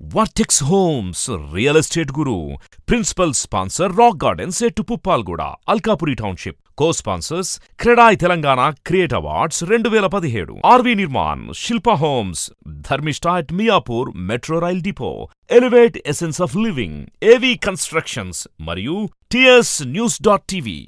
vertex Homes real estate guru principal sponsor Rock Gardens at Puppalguda Alkapuri township co sponsors CREDAI Telangana create awards రెండు వేల పదిహేడు RV Nirman Shilpa Homes Dharmishta at Miyapur metro rail depot elevate essence of living AV constructions మరియు TS news dot TV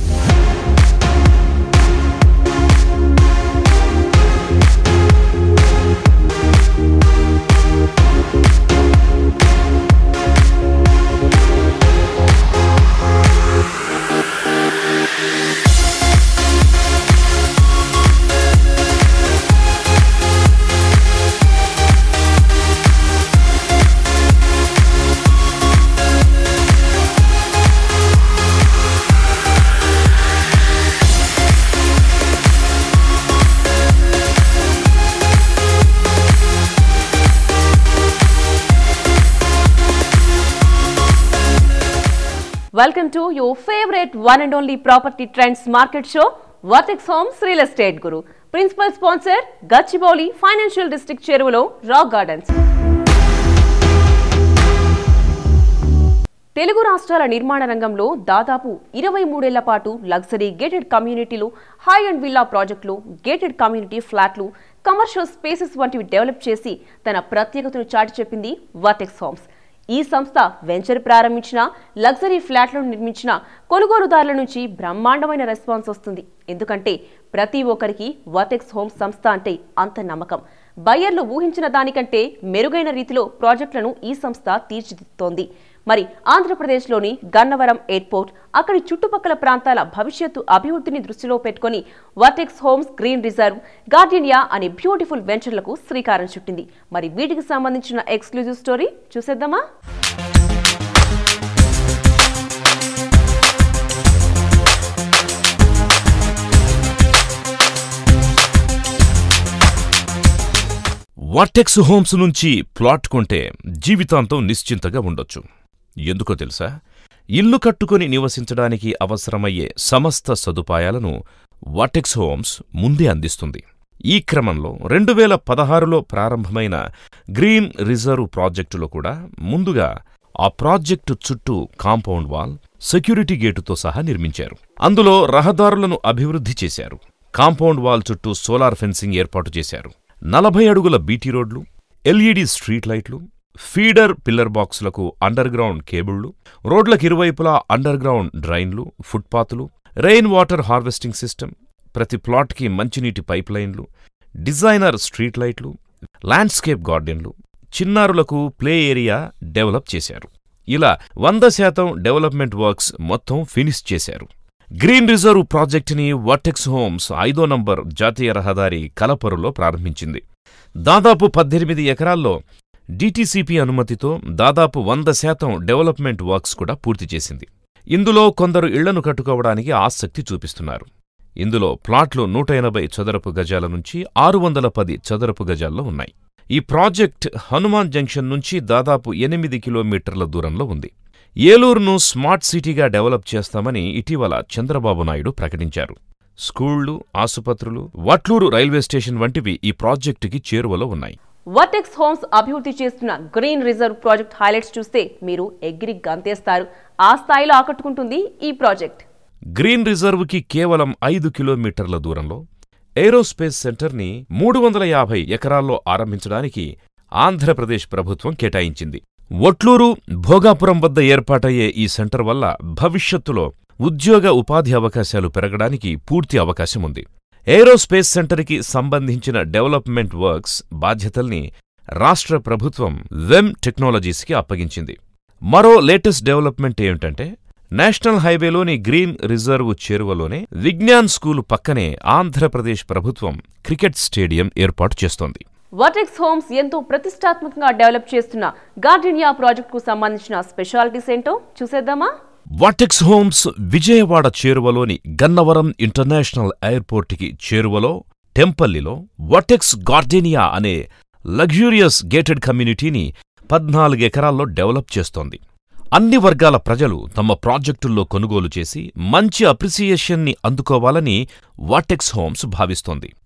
welcome to your favourite one and only property trends market show Vertex Homes real estate guru principal sponsor Gachibowli financial district చెరువులో Rock Gardens Telugu రాష్ట్రాల నిర్మాణ రంగంలో దాదాపు ఇరవై మూడేళ్ల పాటు luxury gated కమ్యూనిటీలు హై అండ్ విల్లా ప్రాజెక్టులు గేటెడ్ కమ్యూనిటీ ఫ్లాట్లు కమర్షియల్ స్పేసెస్ వంటివి డెవలప్ చేసి తన ప్రత్యేకతను చాటి చెప్పింది వర్టెక్స్ హోమ్స్ ఈ సంస్థ వెంచర్ ప్రారంభించిన లగ్జరీ ఫ్లాట్లను నిర్మించిన కొనుగోలుదారుల నుంచి బ్రహ్మాండమైన రెస్పాన్స్ వస్తుంది ఎందుకంటే ప్రతి ఒక్కరికి వర్టెక్స్ హోమ్స్ సంస్థ అంటే అంత నమ్మకం బయ్యర్లు ఊహించిన దానికంటే మెరుగైన రీతిలో ప్రాజెక్టులను ఈ సంస్థ తీర్చిదిద్దుతోంది మరి ఆంధ్రప్రదేశ్లోని గన్నవరం ఎయిర్పోర్ట్ అక్కడి చుట్టుపక్కల ప్రాంతాల భవిష్యత్తు అభివృద్ధిని దృష్టిలో పెట్టుకుని Vertex Homes green reserve Gardenia అనే బ్యూటిఫుల్ వెంచర్లకు శ్రీకారం చుట్టింది మరి వీటికి సంబంధించిన ఎక్స్క్లూజివ్ స్టోరీ చూసేద్దామా వర్టెక్స్ హోమ్స్ నుంచి ప్లాట్ కొంటే జీవితాంతం నిశ్చింతగా ఉండొచ్చు ఎందుకో తెలుసా ఇల్లు కట్టుకొని నివసించడానికి అవసరమయ్యే సమస్త సదుపాయాలను వర్టెక్స్ హోమ్స్ ముందే అందిస్తుంది ఈ క్రమంలో రెండు వేల పదహారులో ప్రారంభమైన గ్రీన్ రిజర్వ్ ప్రాజెక్టులో కూడా ముందుగా ఆ ప్రాజెక్టు చుట్టూ కాంపౌండ్ వాల్ సెక్యూరిటీ గేటుతో సహా నిర్మించారు అందులో రహదారులను అభివృద్ధి చేశారు కాంపౌండ్ వాల్ చుట్టూ సోలార్ ఫెన్సింగ్ ఏర్పాటు చేశారు నలభై అడుగుల బీటీ రోడ్లు ఎల్ఈడి స్ట్రీట్ లైట్లు ఫీడర్ పిల్లర్ బాక్సులకు అండర్ గ్రౌండ్ కేబుళ్లు రోడ్లకు ఇరువైపులా అండర్ గ్రౌండ్ డ్రైన్లు ఫుట్పాత్లు రెయిన్ వాటర్ హార్వెస్టింగ్ సిస్టమ్ ప్రతి ప్లాట్కి మంచినీటి పైప్ లైన్లు డిజైనర్ స్ట్రీట్ లైట్లు ల్యాండ్స్కేప్ గార్డెన్లు చిన్నారులకు ప్లే ఏరియా డెవలప్ చేశారు ఇలా వంద శాతం డెవలప్మెంట్ వర్క్స్ మొత్తం ఫినిష్ చేశారు గ్రీన్ రిజర్వ్ ప్రాజెక్టుని వర్టెక్స్ హోమ్స్ ఐదో నంబర్ జాతీయ రహదారి కలపరులో ప్రారంభించింది దాదాపు పద్దెనిమిది ఎకరాల్లో డిటిసిపి అనుమతితో దాదాపు వంద శాతం డెవలప్మెంట్ వర్క్స్ కూడా పూర్తి చేసింది ఇందులో కొందరు ఇళ్లను కట్టుకోవడానికి ఆసక్తి చూపిస్తున్నారు ఇందులో ప్లాట్లు నూట ఎనభై చదరపు గజాల నుంచి ఆరు వందల పది చదరపు గజాల్లో ఉన్నాయి ఈ ప్రాజెక్ట్ హనుమాన్ జంక్షన్ నుంచి దాదాపు ఎనిమిది కిలోమీటర్ల దూరంలో ఉంది ఏలూరును స్మార్ట్ సిటీగా డెవలప్ చేస్తామని ఇటీవల చంద్రబాబు నాయుడు ప్రకటించారు స్కూళ్లు ఆసుపత్రులు వట్లూరు రైల్వే స్టేషన్ వంటివి ఈ ప్రాజెక్టుకి చేరువలో ఉన్నాయి వర్టెక్స్ హోమ్స్ అభివృద్ధి చేస్తున్న గ్రీన్ రిజర్వ్ ప్రాజెక్ట్ హైలైట్స్ చూస్తే మీరు ఎగిరి గంతేస్తారు ఆ స్థాయిలో ఆకట్టుకుంటుంది ఈ ప్రాజెక్ట్ గ్రీన్ రిజర్వ్కి కేవలం ఐదు కిలోమీటర్ల దూరంలో ఏరోస్పేస్ సెంటర్ని మూడు వందల యాభై ఎకరాల్లో ఆరంభించడానికి ఆంధ్రప్రదేశ్ ప్రభుత్వం కేటాయించింది ఒట్లూరు భోగాపురం వద్ద ఏర్పాటయ్యే ఈ సెంటర్ వల్ల భవిష్యత్తులో ఉద్యోగ ఉపాధి అవకాశాలు పెరగడానికి పూర్తి అవకాశం ఉంది ఏరోస్పేస్ సెంటర్కి సంబంధించిన డెవలప్మెంట్ వర్క్స్ బాధ్యతల్ని రాష్ట్ర ప్రభుత్వం వెమ్ టెక్నాలజీస్కి అప్పగించింది మరో లేటెస్ట్ డెవలప్మెంట్ ఏమిటంటే నేషనల్ హైవేలోని గ్రీన్ రిజర్వ్ చేరువలోనే విజ్ఞాన్ స్కూలు పక్కనే ఆంధ్రప్రదేశ్ ప్రభుత్వం క్రికెట్ స్టేడియం ఏర్పాటు చేస్తోంది వర్టెక్స్ హోమ్స్ ఎంతో ప్రతిష్టాత్మకంగా డెవలప్ చేస్తున్న గార్డెనియా ప్రాజెక్టుకు సంబంధించిన స్పెషాలిటీస్ ఏంటో చూసేద్దామా వాటెక్స్ హోమ్స్ విజయవాడ చేరువలోని గన్నవరం ఇంటర్నేషనల్ ఎయిర్పోర్టుకి చేరువలో టెంపల్లిలో వాటెక్స్ గార్డెనియా అనే లగ్జూరియస్ గేటెడ్ కమ్యూనిటీని పద్నాలుగు ఎకరాల్లో డెవలప్ చేస్తోంది అన్ని వర్గాల ప్రజలు తమ ప్రాజెక్టుల్లో కొనుగోలు చేసి మంచి అప్రిసియేషన్ని అందుకోవాలని వాటెక్స్ హోమ్స్ భావిస్తోంది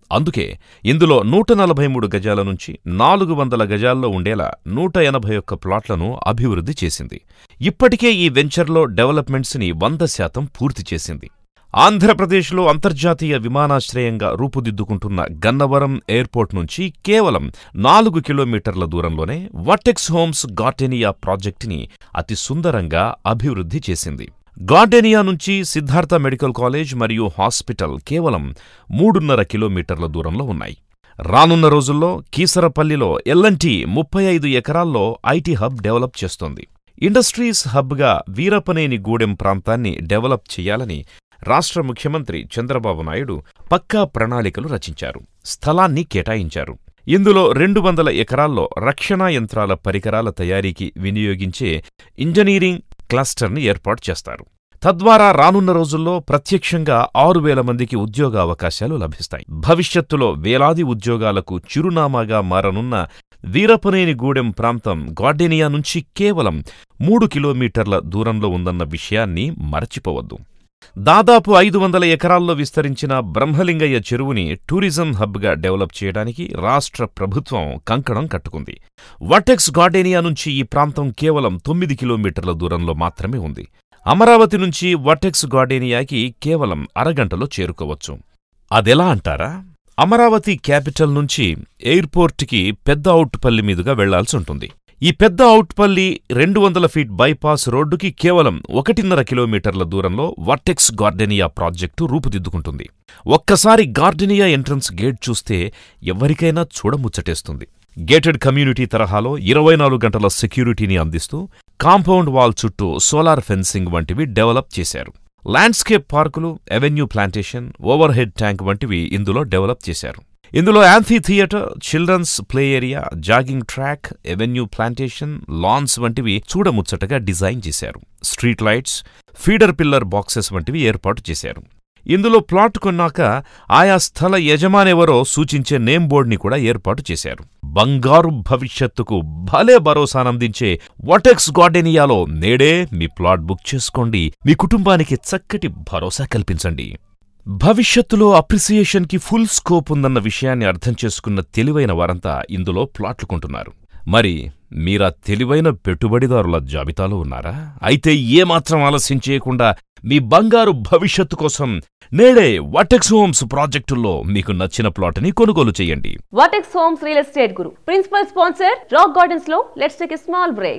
అందుకే ఇందులో నూట నలభై మూడు గజాల నుంచి నాలుగు వందల గజాల్లో ఉండేలా నూట ఎనభై ఒక్క ప్లాట్లను అభివృద్ధి చేసింది ఇప్పటికే ఈ వెంచర్లో డెవలప్మెంట్స్ని వంద శాతం పూర్తి చేసింది ఆంధ్రప్రదేశ్లో అంతర్జాతీయ విమానాశ్రయంగా రూపుదిద్దుకుంటున్న గన్నవరం ఎయిర్పోర్ట్ నుంచి కేవలం నాలుగు కిలోమీటర్ల దూరంలోనే వటెక్స్ హోమ్స్ గార్డెనియా ప్రాజెక్టుని అతి సుందరంగా అభివృద్ధి చేసింది గార్డెనియా నుంచి సిద్ధార్థ మెడికల్ కాలేజ్ మరియు హాస్పిటల్ కేవలం మూడున్నర కిలోమీటర్ల దూరంలో ఉన్నాయి రానున్న రోజుల్లో కీసరపల్లిలో ఎల్ఎన్టీ ముప్పై ఐదు ఎకరాల్లో ఐటీ హబ్ డెవలప్ చేస్తోంది ఇండస్ట్రీస్ హబ్గా వీరపనేని గూడెం ప్రాంతాన్ని డెవలప్ చేయాలని రాష్ట్ర ముఖ్యమంత్రి చంద్రబాబు నాయుడు పక్కా ప్రణాళికలు రచించారు స్థలాన్ని కేటాయించారు ఇందులో రెండు వందల ఎకరాల్లో రక్షణా యంత్రాల పరికరాల తయారీకి వినియోగించే ఇంజనీరింగ్ క్లస్టర్ని ఏర్పాటు చేస్తారు తద్వారా రానున్న రోజుల్లో ప్రత్యక్షంగా ఆరు వేల మందికి ఉద్యోగ అవకాశాలు లభిస్తాయి భవిష్యత్తులో వేలాది ఉద్యోగాలకు చిరునామాగా మారనున్న వీరపనేనిగూడెం ప్రాంతం గార్డెనియా నుంచి కేవలం మూడు కిలోమీటర్ల దూరంలో ఉందన్న విషయాన్ని మరచిపోవద్దు దాదాపు ఐదు వందల ఎకరాల్లో విస్తరించిన బ్రహ్మలింగయ్య చెరువుని టూరిజం హబ్గా డెవలప్ చేయడానికి రాష్ట్ర ప్రభుత్వం కంకణం కట్టుకుంది వటెక్స్ గార్డెనియా నుంచి ఈ ప్రాంతం కేవలం తొమ్మిది కిలోమీటర్ల దూరంలో మాత్రమే ఉంది అమరావతి నుంచి వటెక్స్ గార్డెనియాకి కేవలం అరగంటలో చేరుకోవచ్చు అదెలా అంటారా అమరావతి క్యాపిటల్ నుంచి ఎయిర్పోర్ట్కి పెద్ద అవుట్పల్లి మీదుగా వెళ్లాల్సి ఉంటుంది ఈ పెద్ద అవుట్పల్లి రెండు వందల ఫీట్ బైపాస్ రోడ్డుకి కేవలం ఒకటిన్నర కిలోమీటర్ల దూరంలో వర్టెక్స్ గార్డెనియా ప్రాజెక్టు రూపుదిద్దుకుంటుంది ఒక్కసారి గార్డెనియా ఎంట్రన్స్ గేట్ చూస్తే ఎవరికైనా చూడముచ్చటేస్తుంది గేటెడ్ కమ్యూనిటీ తరహాలో ఇరవై నాలుగు గంటల సెక్యూరిటీని అందిస్తూ కాంపౌండ్ వాల్ చుట్టూ సోలార్ ఫెన్సింగ్ వంటివి డెవలప్ చేశారు ల్యాండ్స్కేప్ పార్కులు avenue plantation overhead tank వంటివి ఇందులో డెవలప్ చేశారు ఇందులో amphitheatre children's play area jogging track avenue plantation lawns వంటివి చూడముచ్చటగా డిజైన్ చేశారు street lights feeder pillar boxes వంటివి ఏర్పాటు చేశారు ఇందులో ప్లాట్ కొన్నాక ఆయా స్థల యజమానెవరో సూచించే నేమ్ బోర్డ్ని కూడా ఏర్పాటు చేశారు బంగారు భవిష్యత్తుకు భలే భరోసానందించే వాటెక్స్ గార్డెనియాలో నేడే మీ ప్లాట్ బుక్ చేసుకోండి మీ కుటుంబానికి చక్కటి భరోసా కల్పించండి భవిష్యత్తులో అప్రిసియేషన్కి ఫుల్ స్కోప్ ఉందన్న విషయాన్ని అర్థం చేసుకున్న తెలివైన వారంతా ఇందులో ప్లాట్లు కొంటున్నారు మరి మీరా తెలివైన పెట్టుబడిదారుల జాబితాలో ఉన్నారా అయితే ఏమాత్రం ఆలస్యం చేయకుండా మీ బంగారు భవిష్యత్తు కోసం నేడే వాటెక్స్ హోమ్స్ ప్రాజెక్టుల్లో మీకు నచ్చిన ప్లాట్ని కొనుగోలు చేయండి Vertex Homes real estate guru principal sponsor Rock Gardens లో let's take a small break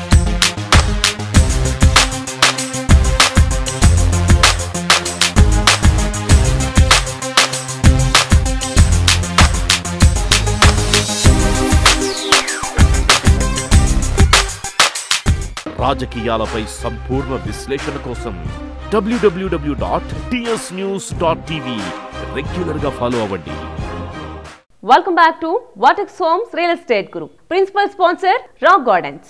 రాజకీయాలపై సంపూర్ణ విశ్లేషణ కోసం డబ్ల్యూడబ్ల్యూడబ్ల్యూ dot TS news dot TV రెగ్యులర్గా ఫాలో అవ్వండి welcome back to Vertex Homes real estate guru principal sponsor Rock Gardens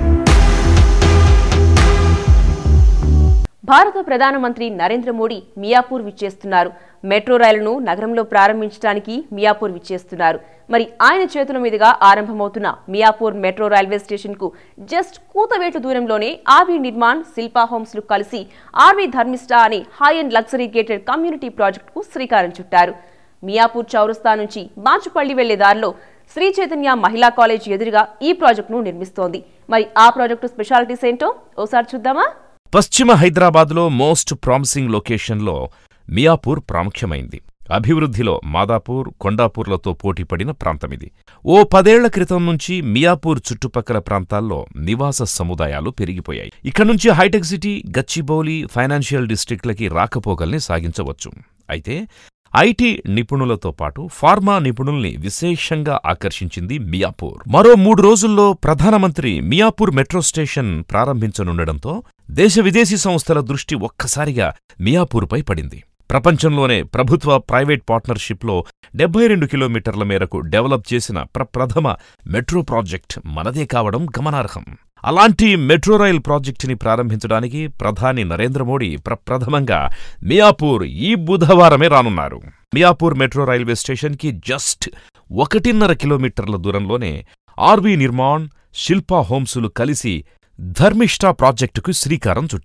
భారత ప్రధానమంత్రి నరేంద్ర మోడీ మియాపూర్ విచ్చేస్తున్నారు మెట్రో రైలును నగరంలో ప్రారంభించడానికి మియాపూర్ విచ్చేస్తున్నారు మరి ఆయన చేతుల మీదుగా ఆరంభమవుతున్న మియాపూర్ మెట్రో రైల్వే స్టేషన్ కు జస్ట్ కూతవేటు దూరంలోనే ఆర్వీ నిర్మాణ్ శిల్పా హోమ్స్ లు కలిసి ఆర్వీ ధర్మిష్ట అనే high end luxury gated community project కు శ్రీకారం చుట్టారు మియాపూర్ చౌరస్తా నుంచి బాచుపల్లి వెళ్లే దారిలో శ్రీ చైతన్య మహిళా కాలేజ్ ఎదురుగా ఈ ప్రాజెక్టును నిర్మిస్తోంది మరి ఆ ప్రాజెక్టు స్పెషాలిటీస్ ఏంటో ఓసారి చూద్దామా పశ్చిమ హైదరాబాద్లో మోస్ట్ ప్రామిసింగ్ లొకేషన్లో మియాపూర్ ప్రాముఖ్యమైంది అభివృద్ధిలో మాదాపూర్ కొండాపూర్లతో పోటీపడిన ప్రాంతమిది ఓ పదేళ్ల క్రితం నుంచి మియాపూర్ చుట్టుపక్కల ప్రాంతాల్లో నివాస సముదాయాలు పెరిగిపోయాయి ఇక్కడి నుంచి హైటెక్ సిటీ గచ్చిబౌలి ఫైనాన్షియల్ డిస్ట్రిక్ట్లకి రాకపోకల్ని సాగించవచ్చు అయితే ఐటీ నిపుణులతో పాటు ఫార్మా నిపుణుల్ని విశేషంగా ఆకర్షించింది మియాపూర్ మరో మూడు రోజుల్లో ప్రధానమంత్రి మియాపూర్ మెట్రో స్టేషన్ ప్రారంభించనుండడంతో దేశ విదేశీ సంస్థల దృష్టి ఒక్కసారిగా మియాపూర్పై పడింది ప్రపంచంలోనే ప్రభుత్వ ప్రైవేట్ పార్ట్నర్షిప్లో డెబ్బై రెండు కిలోమీటర్ల మేరకు డెవలప్ చేసిన ప్రప్రథమ మెట్రో ప్రాజెక్ట్ మనదే కావడం గమనార్హం అలాంటి మెట్రో రైల్ ప్రాజెక్టుని ప్రారంభించడానికి ప్రధాని నరేంద్ర మోడీ ప్రప్రథమంగా మియాపూర్ ఈ బుధవారమే రానున్నారు మియాపూర్ మెట్రో రైల్వే స్టేషన్కి జస్ట్ ఒకటిన్నర కిలోమీటర్ల దూరంలోనే ఆర్వీ నిర్మాణ్ శిల్పా హోమ్సులు కలిసి ధర్మిష్ఠా ప్రాజెక్టుకు శ్రీకారం చుట్టాయి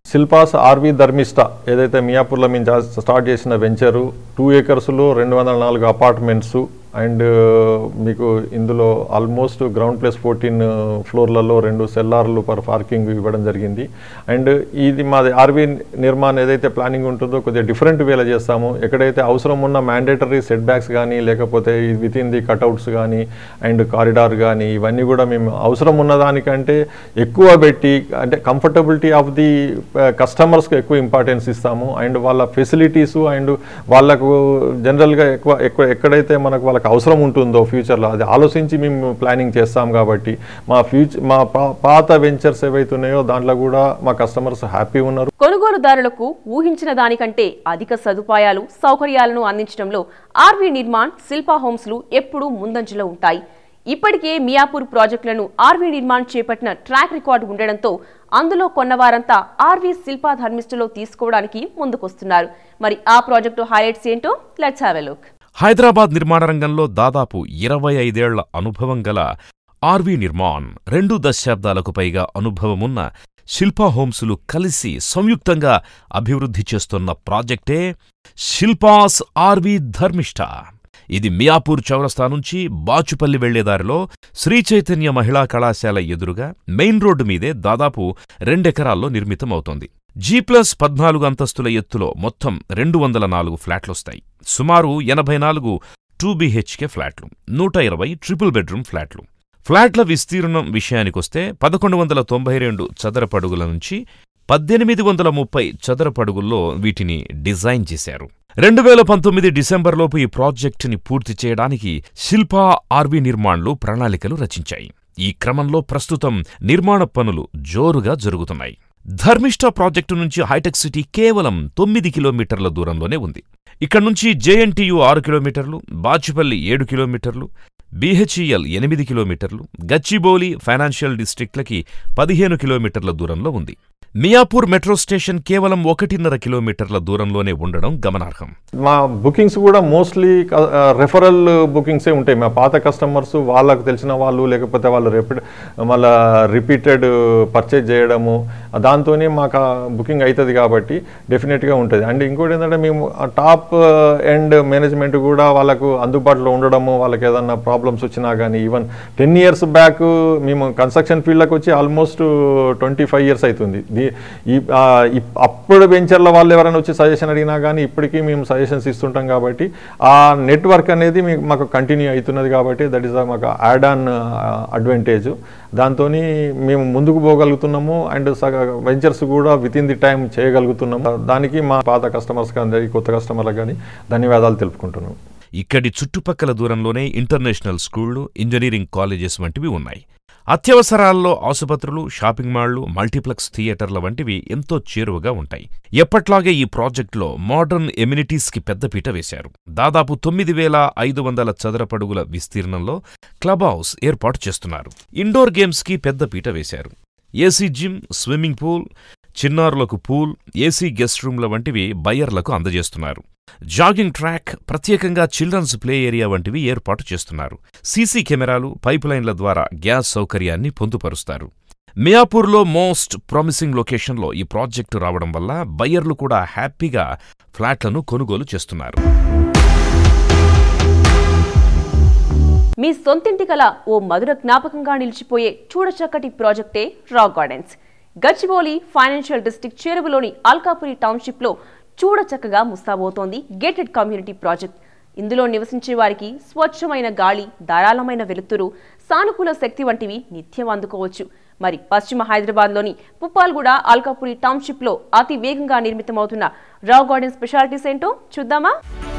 శిల్పాస్ ఆర్వి ధర్మిష్ట ఏదైతే మియాపూర్లో మేము జా- స్టార్ట్ చేసిన వెంచరు టూ ఏకర్స్లో రెండు వందల నాలుగు అపార్ట్మెంట్స్ అండ్ మీకు ఇందులో ఆల్మోస్ట్ గ్రౌండ్ ప్లస్ ఫోర్టీన్ ఫ్లోర్లలో రెండు సెల్లార్లు పర్ పార్కింగ్ ఇవ్వడం జరిగింది అండ్ ఇది మాది ఆర్వి నిర్మాణం ఏదైతే ప్లానింగ్ ఉంటుందో కొద్దిగా డిఫరెంట్ వేలో చేస్తాము ఎక్కడైతే అవసరం ఉన్న మ్యాండేటరీ సెట్ బ్యాక్స్ కానీ లేకపోతే విత్ ఇన్ ది కట్అవుట్స్ కానీ అండ్ కారిడార్ కానీ ఇవన్నీ కూడా మేము అవసరం ఉన్న దానికంటే ఎక్కువ పెట్టి అంటే కంఫర్టబిలిటీ ఆఫ్ ది కస్టమర్స్కి ఎక్కువ ఇంపార్టెన్స్ ఇస్తాము అండ్ వాళ్ళ ఫెసిలిటీస్ అండ్ వాళ్ళకు జనరల్గా ఎక్కువ ఎక్కువ ఎక్కడైతే మనకు వాళ్ళకి అవసరం ఉంటుందో ఫ్యూచర్లో అది ఆలోచించి మేము ప్లానింగ్ చేస్తాం కాబట్టి మా ఫ్యూచర్ మా పా- పాత వెంచర్స్ ఏవైతున్నాయో దాంట్లో కూడా మా కస్టమర్స్ హ్యాపీ ఉన్నారు కొనుగోలుదారులకు ఊహించిన దానికంటే అధిక సదుపాయాలు సౌకర్యాలను అందించడంలో ఆర్వీ నిర్మాణ్ శిల్పా హోమ్స్లు ఎప్పుడూ ముందంజలో ఉంటాయి ఇప్పటికే మియాపూర్ ప్రాజెక్టులను ఆర్వీ నిర్మాణ్ చేపట్టిన ట్రాక్ రికార్డు ఉండడంతో అందులో కొన్నవారంతా ఆర్వీ శిల్పా ధర్మిష్ఠలో తీసుకోవడానికి ముందుకొస్తున్నారు మరి ఆ ప్రాజెక్టు హైలైట్స్ ఏంటో let's have a look Hyderabad నిర్మాణ రంగంలో దాదాపు ఇరవై ఐదేళ్ల అనుభవం గల ఆర్వి నిర్మాణ్ రెండు దశాబ్దాలకు పైగా అనుభవమున్న శిల్పా హోమ్సులు కలిసి సంయుక్తంగా అభివృద్ధి చేస్తున్న ప్రాజెక్టే శిల్పాస్ ఆర్వి ధర్మిష్ఠ ఇది మియాపూర్ చౌరస్తా నుంచి బాచుపల్లి వెళ్లేదారిలో శ్రీ చైతన్య మహిళా కళాశాల ఎదురుగా మెయిన్ రోడ్డు మీదే దాదాపు రెండెకరాల్లో నిర్మితమవుతోంది జీ ప్లస్ పద్నాలుగు అంతస్తుల ఎత్తులో మొత్తం రెండు వందల నాలుగు ఫ్లాట్లొస్తాయి సుమారు ఎనభై నాలుగు టూ బీహెచ్కే ఫ్లాట్లు నూట ఇరవై ట్రిపుల్ బెడ్రూమ్ ఫ్లాట్లు ఫ్లాట్ల విస్తీర్ణం విషయానికొస్తే పదకొండు వందల తొంభై రెండు చదరపడుగుల నుంచి పద్దెనిమిది వందల ముప్పై చదరపడుగుల్లో వీటిని డిజైన్ చేశారు రెండు వేల పంతొమ్మిది డిసెంబర్లోపు ఈ ప్రాజెక్టుని పూర్తి చేయడానికి శిల్పా ఆర్వి నిర్మాణ్లు ప్రణాళికలు రచించాయి ఈ క్రమంలో ప్రస్తుతం నిర్మాణ పనులు జోరుగా జరుగుతున్నాయి ధర్మిష్ట ప్రాజెక్టు నుంచి హైటెక్ సిటీ కేవలం తొమ్మిది కిలోమీటర్ల దూరంలోనే ఉంది ఇక్కడ నుంచి జేఎన్టీయు ఆరు కిలోమీటర్లు బాచుపల్లి ఏడు కిలోమీటర్లు బీహెచ్ఈఎల్ ఎనిమిది కిలోమీటర్లు గచ్చిబౌలి ఫైనాన్షియల్ డిస్ట్రిక్ట్లకి పదిహేను కిలోమీటర్ల దూరంలో ఉంది మియాపూర్ మెట్రో స్టేషన్ కేవలం ఒకటిన్నర కిలోమీటర్ల దూరంలోనే ఉండడం గమనార్హం మా బుకింగ్స్ కూడా మోస్ట్లీ రెఫరల్ బుకింగ్సే ఉంటాయి మా పాత కస్టమర్స్ వాళ్ళకు తెలిసిన వాళ్ళు లేకపోతే వాళ్ళు రిపీట్ మళ్ళా రిపీటెడ్ పర్చేజ్ చేయడము దాంతోనే మాకు బుకింగ్ అవుతుంది కాబట్టి డెఫినెట్గా ఉంటుంది అండ్ ఇంకోటి ఏంటంటే మేము టాప్ ఎండ్ మేనేజ్మెంట్ కూడా వాళ్ళకు అందుబాటులో ఉండడము వాళ్ళకి ఏదన్నా ప్రాబ్లమ్స్ వచ్చినా కానీ ఈవెన్ టెన్ ఇయర్స్ బ్యాక్ మేము కన్స్ట్రక్షన్ ఫీల్డ్కి వచ్చి ఆల్మోస్ట్ ట్వంటీ ఫైవ్ ఇయర్స్ అవుతుంది దీ- ఈ ఆ, ఇప్- అప్పుడు వెంచర్ల వాళ్ళు ఎవరైనా వచ్చి సజెషన్ అడిగినా కానీ ఇప్పటికీ మేము సజెషన్స్ ఇస్తుంటాం కాబట్టి ఆ నెట్వర్క్ అనేది మీకు మాకు కంటిన్యూ అవుతున్నది కాబట్టి దట్ ఈస్ మాకు యాడ్ ఆన్ అడ్వాంటేజ్ దాంతో మేము ముందుకు పోగలుగుతున్నాము అండ్ సగ వెంచర్స్ కూడా విత్ ఇన్ ది టైం చేయగలుగుతున్నాము దానికి మా పాత కస్టమర్స్ కానీ కొత్త కస్టమర్లకు కానీ ధన్యవాదాలు తెలుపుకుంటున్నాం ఇక్కడి చుట్టుపక్కల దూరంలోనే ఇంటర్నేషనల్ స్కూళ్లు ఇంజనీరింగ్ కాలేజెస్ వంటివి ఉన్నాయి అత్యవసరాల్లో ఆసుపత్రులు షాపింగ్ మాళ్లు మల్టీప్లెక్స్ థియేటర్ల వంటివి ఎంతో చేరువగా ఉంటాయి ఎప్పట్లాగే ఈ ప్రాజెక్టులో మోడర్న్ ఎమ్యూనిటీస్కి పెద్దపీట వేశారు దాదాపు తొమ్మిది వేల ఐదు వందల చదరపడుగుల విస్తీర్ణంలో క్లబ్ హౌస్ ఏర్పాటు చేస్తున్నారు ఇండోర్ గేమ్స్కి పెద్దపీట వేశారు ఏసీ జిమ్ స్విమ్మింగ్ పూల్ చిన్నారులకు పూల్ ఏసీ గెస్ట్ రూమ్ల వంటివి బయ్యర్లకు అందజేస్తున్నారు జాగింగ్ ట్రాక్ ప్రత్యేకంగా చిల్డ్రన్స్ ప్లే ఏరియా వంటివి ఏర్పాటు చేస్తున్నారు సీసీ కెమెరాలు పైప్ లైన్ల ద్వారా గ్యాస్ సౌకర్యాన్ని పొందుపరుస్తారు మియాపూర్లో మోస్ట్ ప్రామిసింగ్ లొకేషన్లో ఈ ప్రాజెక్టు రావడం వల్ల బయ్యర్లు కూడా హ్యాపీగా ఫ్లాట్లను కొనుగోలు చేస్తున్నారు మీ సొంతింటి కల ఓ మధుర జ్ఞాపకంగా నిలిచిపోయే చూడచక్కటి ప్రాజెక్టే Rock Gardens Gachibowli financial District చేరువలోని అల్కాపురి టౌన్షిప్లో చూడచక్కగా ముస్తాబోతోంది గేటెడ్ కమ్యూనిటీ ప్రాజెక్ట్ ఇందులో నివసించే వారికి స్వచ్ఛమైన గాలి ధారాళమైన వెలుతురు సానుకూల శక్తి వంటివి నిత్యం అందుకోవచ్చు మరి పశ్చిమ హైదరాబాద్లోని పుప్పాల్గూడ అల్కాపురి టౌన్షిప్లో అతి వేగంగా నిర్మితమవుతున్న రాక్ గార్డెన్ స్పెషాలిటీస్ ఏంటో చూద్దామా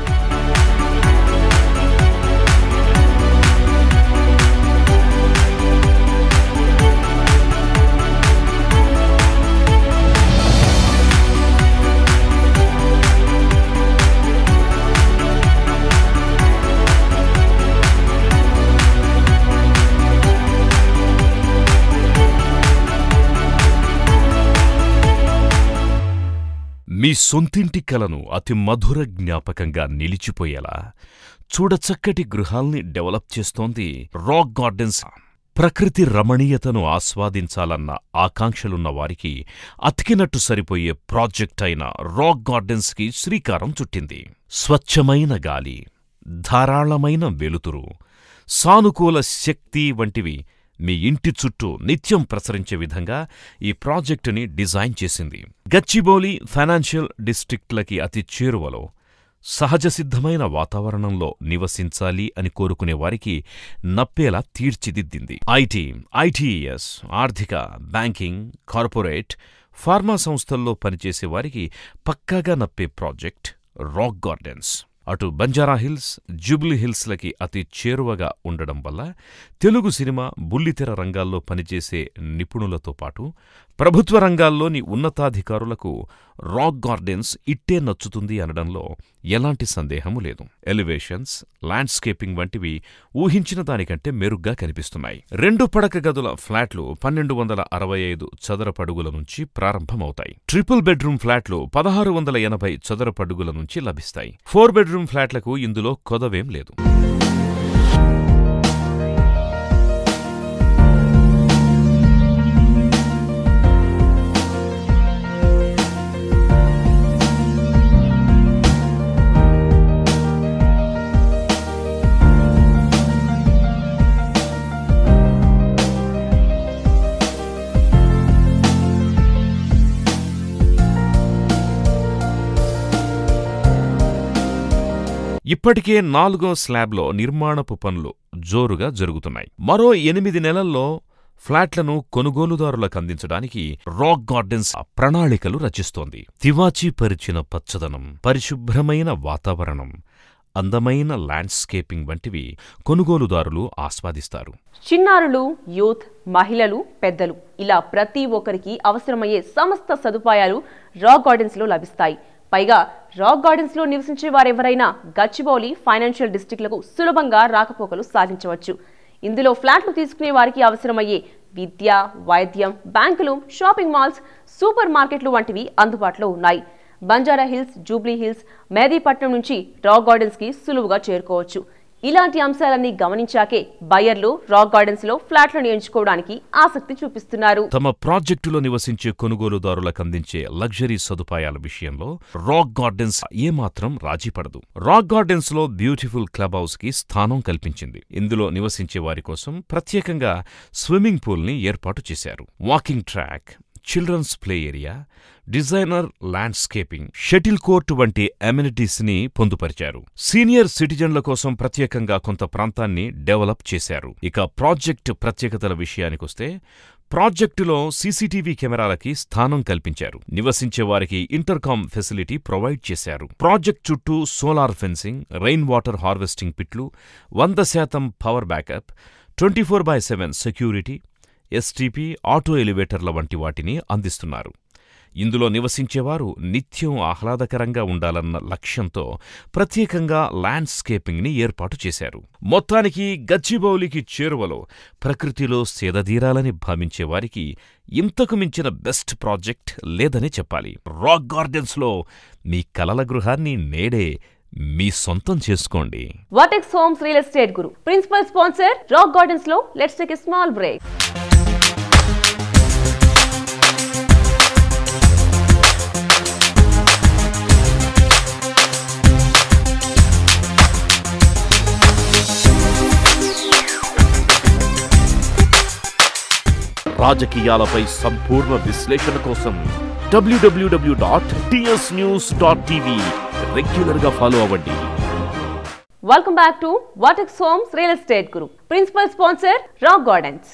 మీ సొంతింటి కలను అతి మధుర జ్ఞాపకంగా నిలిచిపోయేలా చూడచక్కటి గృహాల్ని డెవలప్ చేస్తోంది రాక్ గార్డెన్స్ ప్రకృతి రమణీయతను ఆస్వాదించాలన్న ఆకాంక్షలున్న వారికి అతికినట్టు సరిపోయే ప్రాజెక్ట్ అయిన రాక్ గార్డెన్స్కి శ్రీకారం చుట్టింది స్వచ్ఛమైన గాలి ధారాళమైన వెలుతురు సానుకూల శక్తి వంటివి మీ ఇంటి చుట్టూ నిత్యం ప్రసరించే విధంగా ఈ ప్రాజెక్టుని డిజైన్ చేసింది గచ్చిబౌలి ఫైనాన్షియల్ డిస్ట్రిక్ట్లకి అతి చేరువలో సహజ సిద్ధమైన వాతావరణంలో నివసించాలి అని కోరుకునే వారికి నప్పేలా తీర్చిదిద్దింది ఐటీ ఐటీఎస్ ఆర్థిక బ్యాంకింగ్ కార్పొరేట్ ఫార్మా సంస్థల్లో పనిచేసే వారికి పక్కాగా నప్పే ప్రాజెక్ట్ రాక్ గార్డెన్స్ అటు బంజారా హిల్స్ జూబ్లీ హిల్స్లకి అతి చేరువగా ఉండడం వల్ల తెలుగు సినిమా బుల్లితెర రంగాల్లో పనిచేసే నిపుణులతో పాటు ప్రభుత్వ రంగాల్లోని ఉన్నతాధికారులకు రాక్ గార్డెన్స్ ఇట్టే నచ్చుతుంది అనడంలో ఎలాంటి సందేహము లేదు ఎలివేషన్స్ ల్యాండ్స్కేపింగ్ వంటివి ఊహించిన దానికంటే మెరుగ్గా కనిపిస్తున్నాయి రెండు పడక గదుల ఫ్లాట్లు పన్నెండు వందల అరవై ఐదు చదరపడుగుల నుంచి ప్రారంభమవుతాయి ట్రిపుల్ బెడ్రూమ్ ఫ్లాట్లు పదహారు వందల ఎనభై చదరపడుగుల నుంచి లభిస్తాయి ఫోర్ బెడ్రూమ్ ఫ్లాట్లకు ఇందులో కొదవేం లేదు ఇప్పటికే నాలుగో స్లాబ్లో నిర్మాణపు పనులు జోరుగా జరుగుతున్నాయి మరో ఎనిమిది నెలల్లో ఫ్లాట్లను కొనుగోలుదారులకు అందించడానికి రాక్ గార్డెన్స్ ప్రణాళికలు రచిస్తోంది తివాచీ పరిచిన పచ్చదనం పరిశుభ్రమైన వాతావరణం అందమైన ల్యాండ్స్కేపింగ్ వంటివి కొనుగోలుదారులు ఆస్వాదిస్తారు చిన్నారులు యూత్ మహిళలు పెద్దలు ఇలా ప్రతి ఒక్కరికి అవసరమయ్యే సమస్త సదుపాయాలు రాక్ గార్డెన్స్ లో లభిస్తాయి పైగా రాక్ గార్డెన్స్ లో నివసించే వారెవరైనా గచ్చిబౌలి ఫైనాన్షియల్ డిస్టిక్లకు సులభంగా రాకపోకలు సాధించవచ్చు ఇందులో ఫ్లాట్లు తీసుకునే వారికి అవసరమయ్యే విద్య వైద్యం బ్యాంకులు షాపింగ్ మాల్స్ సూపర్ మార్కెట్లు వంటివి అందుబాటులో ఉన్నాయి Banjara Hills Jubilee Hills Mehdipatnam నుంచి రాక్ గార్డెన్స్ కి సులువుగా చేరుకోవచ్చు ఇలాంటి అంశాలన్నీ గమనించాకే బయర్లు రాక్ గార్డెన్స్ లో ఫ్లాట్లను ఎంచుకోవడానికి ఆసక్తి చూపిస్తున్నారు తమ ప్రాజెక్టులో నివసించే కొనుగోలుదారులకు అందించే లగ్జరీ సదుపాయాల విషయంలో రాక్ గార్డెన్స్ ఏమాత్రం రాజీపడదు రాక్ గార్డెన్స్ లో బ్యూటిఫుల్ క్లబ్ హౌస్ కి స్థానం కల్పించింది ఇందులో నివసించే వారి కోసం ప్రత్యేకంగా స్విమ్మింగ్ పూల్ ని ఏర్పాటు చేశారు walking track children's play area designer landscaping shuttle court వంటి అమ్యూనిటీస్ ని పొందుపరిచారు సీనియర్ సిటిజన్ల కోసం ప్రత్యేకంగా కొంత ప్రాంతాన్ని డెవలప్ చేశారు ఇక ప్రాజెక్ట్ ప్రత్యేకతల విషయానికొస్తే ప్రాజెక్టులో సీసీటీవీ కెమెరాలకి స్థానం కల్పించారు నివసించే వారికి ఇంటర్కామ్ ఫెసిలిటీ ప్రొవైడ్ చేశారు ప్రాజెక్ట్ చుట్టూ solar fencing rain water harvesting పిట్లు వంద శాతం power backup twenty four by seven security STP auto ఎలివేటర్ల వంటి వాటిని అందిస్తున్నారు ఇందులో నివసించేవారు నిత్యం ఆహ్లాదకరంగా ఉండాలన్న లక్ష్యంతో ప్రత్యేకంగా ల్యాండ్స్కేపింగ్ని ఏర్పాటు చేశారు మొత్తానికి గచ్చిబౌలికి చేరువలో ప్రకృతిలో సేదదీరాలని భావించే వారికి ఇంతకు మించిన బెస్ట్ ప్రాజెక్ట్ లేదని చెప్పాలి రాక్ గార్డెన్స్లో మీ కలల గృహాన్ని నేడే మీ సొంతం చేసుకోండి Vertex Homes real estate guru principal sponsor Rock Gardens లో let's take a small break రాజకీయాలపై సంపూర్ణ విశ్లేషణ కోసం డబ్ల్యూడబ్ల్యూడబ్ల్యూ dot TS news dot TV regular గా ఫాలో అవ్వండి welcome back to Vertex Homes real estate guru principal sponsor Rock Gardens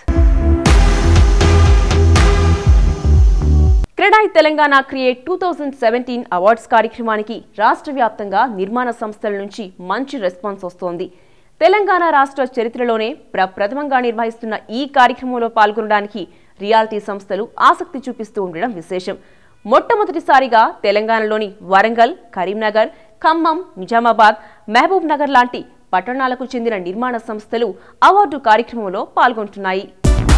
CREDAI Telangana create two thousand seventeen awards కార్యక్రమానికి రాష్ట్ర వ్యాప్తంగా నిర్మాణ సంస్థల నుంచి మంచి రెస్పాన్స్ వస్తోంది తెలంగాణ రాష్ట్ర చరిత్రలోనే ప్రప్రథమంగా నిర్వహిస్తున్న ఈ కార్యక్రమంలో పాల్గొనడానికి రియాలిటీ సంస్థలు ఆసక్తి చూపిస్తూ ఉండడం విశేషం మొట్టమొదటిసారిగా తెలంగాణలోని వరంగల్ కరీంనగర్ ఖమ్మం నిజామాబాద్ మహబూబ్ నగర్ లాంటి పట్టణాలకు చెందిన నిర్మాణ సంస్థలు అవార్డు కార్యక్రమంలో పాల్గొంటున్నాయి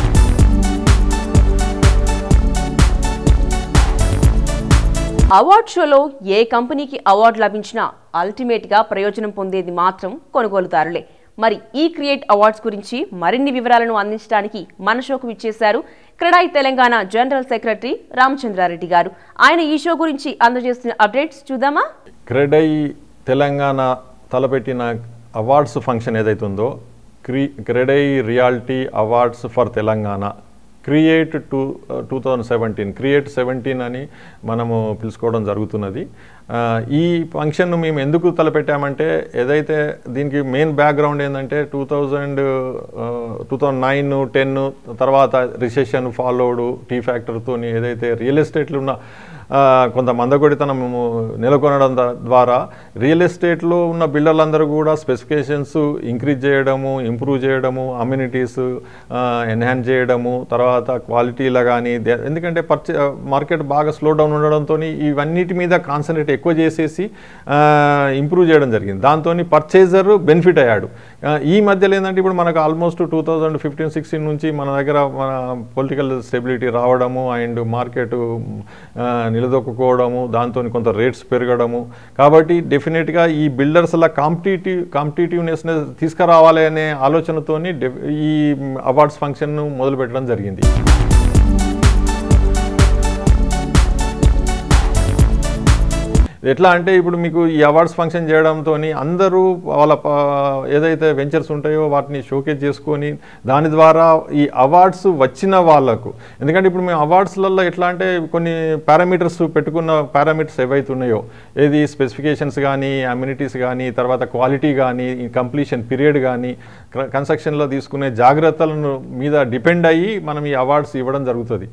అవార్డ్ షోలో ఏ కంపెనీకి అవార్డు లభించినా అల్టిమేట్ గా ప్రయోజనం పొందేది మాత్రం కొనుగోలుదారులే మరి ఈ క్రియేట్ అవార్డ్స్ గురించి మరిన్ని వివరాలను అందించడానికి మన షోకు విచ్చేశారు క్రెడాయి తెలంగాణ జనరల్ సెక్రటరీ రామచంద్రారెడ్డి గారు ఆయన ఈ షో గురించి అందజేస్తున్న అప్డేట్స్ చూద్దామా క్రెడై తెలంగాణ తలపెట్టిన అవార్డ్స్ ఫంక్షన్ ఏదైతుందో క్రీ CREDAI reality awards for Telangana create two two thousand seventeen create seventeen అని మనము పిలుచుకోవడం జరుగుతున్నది ఆ, ఈ ఫంక్షన్ను మేము ఎందుకు తలపెట్టామంటే ఏదైతే దీనికి మెయిన్ బ్యాక్గ్రౌండ్ ఏంటంటే two thousand two thousand nine ten తర్వాత రిసెషన్ ఫాలోడ్ టీ ఫ్యాక్టర్తో ఏదైతే రియల్ ఎస్టేట్లు ఉన్న ఆ, కొంత మందకొడితనం నెలకొనడం ద- ద్వారా రియల్ ఎస్టేట్లో ఉన్న బిల్డర్లందరూ కూడా స్పెసిఫికేషన్స్ ఇంక్రీజ్ చేయడము ఇంప్రూవ్ చేయడము అమ్యూనిటీస్ ఎన్హాన్స్ చేయడము తర్వాత క్వాలిటీలో కానీ ఎందుకంటే పర్చే మార్కెట్ బాగా స్లో డౌన్ ఉండడంతో ఇవన్నిటి మీద కాన్సన్ట్రేట్ ఎక్కువ చేసేసి ఇంప్రూవ్ చేయడం జరిగింది దాంతో పర్చేజర్ బెనిఫిట్ అయ్యాడు ఆ, ఈ మధ్యలో ఏంటంటే ఇప్పుడు మనకు almost two thousand fifteen sixteen నుంచి మన దగ్గర మన పొలిటికల్ స్టెబిలిటీ రావడము అండ్ మార్కెట్ నిలదొక్కుకోవడము దాంతో కొంత రేట్స్ పెరగడము కాబట్టి డెఫినెట్గా ఈ బిల్డర్స్ల కాంపిటేటివ్ కాంపిటేటివ్నెస్ తీసుకురావాలి అనే ఆలోచనతోని డెఫ్- ఈ అవార్డ్స్ ఫంక్షన్ను మొదలుపెట్టడం జరిగింది ఎట్లా అంటే ఇప్పుడు మీకు ఈ అవార్డ్స్ ఫంక్షన్ చేయడంతో అందరూ వాళ్ళ ప- ఏదైతే వెంచర్స్ ఉంటాయో వాటిని షోకేజ్ చేసుకొని దాని ద్వారా ఈ అవార్డ్స్ వచ్చిన వాళ్ళకు ఎందుకంటే ఇప్పుడు మేము అవార్డ్స్లలో ఎట్లా అంటే కొన్ని పారామీటర్స్ పెట్టుకున్న పారామీటర్స్ ఏవైతే ఉన్నాయో ఏది స్పెసిఫికేషన్స్ కానీ అమ్యూనిటీస్ కానీ తర్వాత క్వాలిటీ కానీ కంప్లీషన్ పీరియడ్ కానీ కన్స్ట్రక్షన్లో తీసుకునే జాగ్రత్తలను మీద డిపెండ్ అయ్యి మనం ఈ అవార్డ్స్ ఇవ్వడం జరుగుతుంది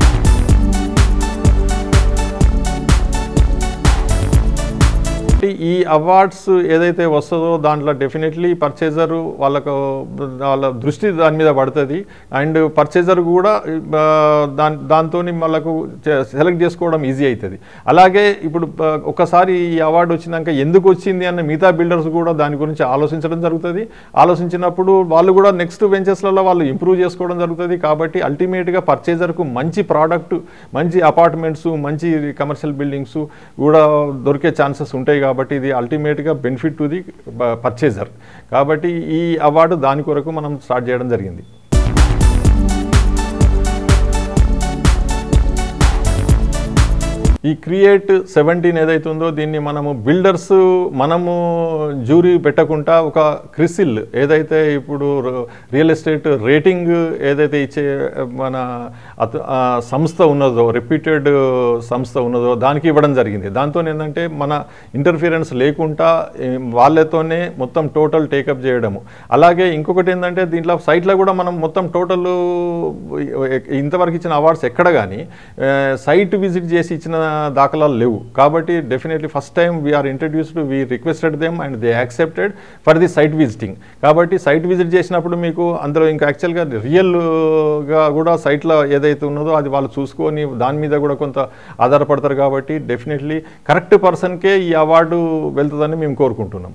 ఈ అవార్డ్స్ ఏదైతే వస్తుందో దాంట్లో డెఫినెట్లీ పర్చేజర్ వాళ్ళకు వాళ్ళ దృష్టి దాని మీద పడుతుంది అండ్ పర్చేజర్ కూడా ఆ, దాని దాంతో వాళ్ళకు సెలెక్ట్ చేసుకోవడం ఈజీ అవుతుంది అలాగే ఇప్పుడు ఆ, ఒకసారి ఈ అవార్డు వచ్చినాక ఎందుకు వచ్చింది అన్న మిగతా బిల్డర్స్ కూడా దాని గురించి ఆలోచించడం జరుగుతుంది ఆలోచించినప్పుడు వాళ్ళు కూడా నెక్స్ట్ వెంచర్స్లలో వాళ్ళు ఇంప్రూవ్ చేసుకోవడం జరుగుతుంది కాబట్టి అల్టిమేట్గా పర్చేజర్కు మంచి ప్రోడక్ట్ మంచి అపార్ట్మెంట్స్ మంచి కమర్షియల్ బిల్డింగ్స్ కూడా దొరికే ఛాన్సెస్ ఉంటాయి కాబట్టి ఇది అల్టిమేట్గా బెనిఫిట్ టు ది పర్చేజర్ కాబట్టి ఈ అవార్డు దాని కొరకు మనం స్టార్ట్ చేయడం జరిగింది ఈ క్రియేట్ సెవెంటీన్ ఏదైతే ఉందో దీన్ని మనము బిల్డర్స్ మనము జ్యూరీ పెట్టకుండా ఒక క్రిసిల్ ఏదైతే ఇప్పుడు రియల్ ఎస్టేట్ రేటింగ్ ఏదైతే ఇచ్చే మన అత- ఆ సంస్థ ఉన్నదో రిపీటెడ్ సంస్థ ఉన్నదో దానికి ఇవ్వడం జరిగింది దాంతో ఏంటంటే మన ఇంటర్ఫిరెన్స్ లేకుండా ఏ, వాళ్ళతోనే మొత్తం టోటల్ టేకప్ చేయడము అలాగే ఇంకొకటి ఏంటంటే దీంట్లో సైట్లో కూడా మనం మొత్తం టోటల్ ఇంతవరకు ఇచ్చిన అవార్డ్స్ ఎక్కడ కానీ సైట్ విజిట్ చేసి ఇచ్చిన దాఖలాలు లేవు కాబట్టి definitely first time we are introduced we requested them and they accepted for the site visiting కాబట్టి సైట్ విజిట్ చేసినప్పుడు మీకు అందులో ఇంకా యాక్చువల్గా రియల్గా కూడా సైట్లో ఏదైతే ఉన్నదో అది వాళ్ళు చూసుకొని దాని మీద కూడా కొంత ఆధారపడతారు కాబట్టి డెఫినెట్లీ కరెక్ట్ పర్సన్కే ఈ అవార్డు వెళ్తుందని మేము కోరుకుంటున్నాం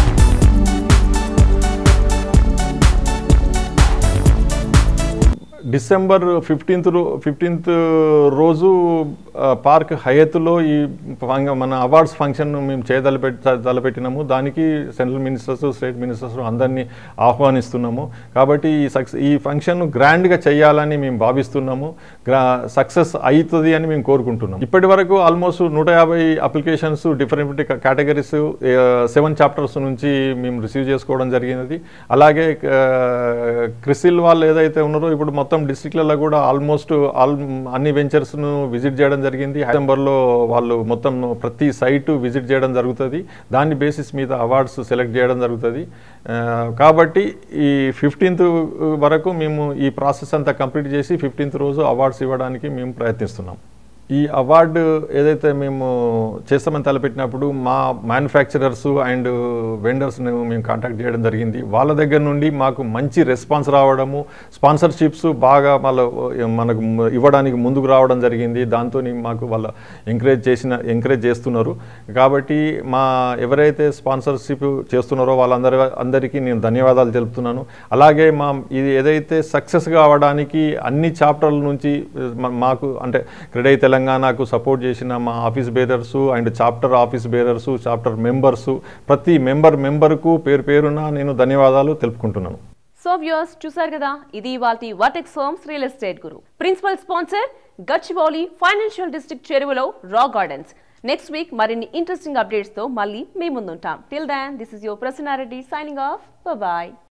డిసెంబర్ ఫిఫ్టీన్త్ రో ఫిఫ్టీన్త్ రోజు ఆ, పార్క్ హయత్లో ఈ ఫంగ- మన అవార్డ్స్ ఫంక్షన్ మేము చేయదలపెట్టి తలపెట్టినాము దానికి సెంట్రల్ మినిస్టర్స్ స్టేట్ మినిస్టర్స్ అందరినీ ఆహ్వానిస్తున్నాము కాబట్టి ఈ సక్సెస్ ఈ ఫంక్షన్ గ్రాండ్గా చేయాలని మేము భావిస్తున్నాము గ్రా సక్సెస్ అవుతుంది అని మేము కోరుకుంటున్నాం ఇప్పటి వరకు ఆల్మోస్ట్ నూట యాభై applications different categories seven chapters నుంచి మేము రిసీవ్ చేసుకోవడం జరిగినది అలాగే క్రిసిల్ వాళ్ళు ఏదైతే ఉన్నారో ఇప్పుడు మొత్తం డిస్ట్రిక్ట్లలో కూడా ఆల్మోస్ట్ ఆల్ అన్ని వెంచర్స్ను విజిట్ చేయడం జరిగింది డిసెంబర్లో వాళ్ళు మొత్తం ప్రతి సైటు విజిట్ చేయడం జరుగుతుంది దాని బేసిస్ మీద అవార్డ్స్ సెలెక్ట్ చేయడం జరుగుతుంది ఆ, కాబట్టి ఈ ఫిఫ్టీన్త్ వరకు మేము ఈ ప్రాసెస్ అంతా కంప్లీట్ చేసి ఫిఫ్టీన్త్ రోజు అవార్డ్స్ ఇవ్వడానికి మేము ప్రయత్నిస్తున్నాం ఈ అవార్డు ఏదైతే మేము చేస్తామని తలపెట్టినప్పుడు మా మ్యానుఫ్యాక్చరర్స్ అండ్ వెండర్స్ని మేము కాంటాక్ట్ చేయడం జరిగింది వాళ్ళ దగ్గర నుండి మాకు మంచి రెస్పాన్స్ రావడము స్పాన్సర్షిప్స్ బాగా మళ్ళీ మనకు ఇవ్వడానికి ముందుకు రావడం జరిగింది దాంతో మాకు వాళ్ళ ఎంకరేజ్ చేసిన ఎంకరేజ్ చేస్తున్నారు కాబట్టి మా ఎవరైతే స్పాన్సర్షిప్ చేస్తున్నారో వాళ్ళందరి అందరికీ నేను ధన్యవాదాలు తెలుపుతున్నాను అలాగే మా ఇది ఏదైతే సక్సెస్ కావడానికి అన్ని చాప్టర్ల నుంచి మా- మాకు అంటే క్రెడై తెలంగాణ తెలంగాణకు సపోర్ట్ చేసిన మా office bearers and chapter office bearers chapter members ప్రతి మెంబర్ మెంబర్కు పేరు పేరున నేను ధన్యవాదాలు తెలుపుకుంటున్నాను సో వ్యూయర్స్ చూసారు కదా ఇది ఇవాల్టి Vertex Homes real estate guru principal sponsor Gachibowli financial district చెరువులో రా గార్డెన్స్ నెక్స్ట్ వీక్ మరిన్ని ఇంట్రెస్టింగ్ అప్డేట్స్ తో మళ్ళీ మీ ముందుంటాం till then this is your Prasanna Reddy signing off bye